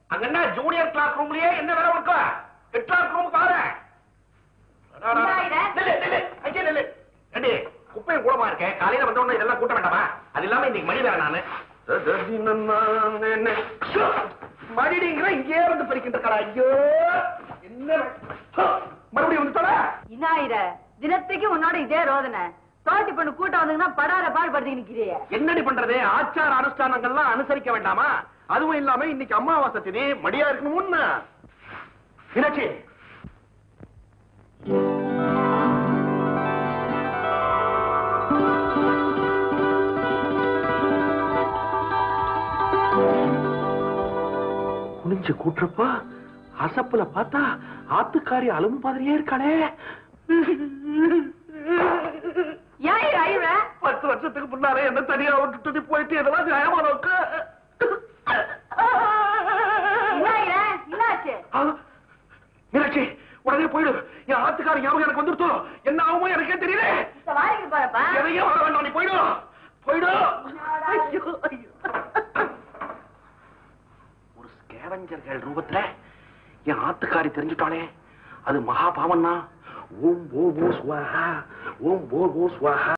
அங்க என்ன junior class ரூம்லயே என்ன வேலை இருக்கா கிளாஸ் ரூம் பாரு இந்தாயிரம். நில்லு, நில்லு, அங்கே நில்லு. ஏண்டி, குப்பையும் கூடமா இருக்கேன் காலையில வந்த உடனே இதெல்லாம் கூட்ட வேண்டாமா அது இல்லாம இன்னைக்கு மணி வேற நானு மடிடிங்கிற இங்கே வந்து பறிக்கின்ற கடா ஐயோ என்ன மறுபடியும் வந்துட்டாளா இன்னாயிர தினத்துக்கு உன்னோட இதே ரோதனை தோட்டி பொண்ணு கூட்டம் வந்தீங்கன்னா படார பாடுபடுத்தி நிக்கிறிய என்னடி பண்றது ஆச்சார அனுஷ்டானங்கள்லாம் அனுசரிக்க வேண்டாமா அதுவும் இல்லாம இன்னைக்கு அமாவாசை திதி மடியா இருக்கணும்னு மீனாட்சி குனிஞ்சு கூட்டுறப்ப அசப்புல பார்த்தா ஆத்துக்காரி அலும்பு மாதிரியே இருக்காளே ஏன் அழுவ பத்து வருஷத்துக்கு முன்னாலே என்ன தனியா விட்டுட்டு நீ போயிட்டு எதெல்லாம் நியாயமா நோக்கு இன்னாயிர என்னாச்சு மீனாட்சி உடனே போயிடு என் ஆத்துக்கார ஞாபகம் எனக்கு வந்துருத்தோ என்ன ஆகுமோ எனக்கே தெரியல இப்ப வாரிக்கு போறப்பா எதையும் வர வேண்டாம் நீ போயிடு போயிடு ஐயோ, ஐயோ. ஒரு ஸ்கேவஞ்சர்கள் ரூபத்துல என் ஆத்துக்காரி தெரிஞ்சுட்டானே அது மகா பாவம்னா ஓம் ஓ ஓ ஸ்வாஹா ஓம் ஓ ஓ ஸ்வாஹா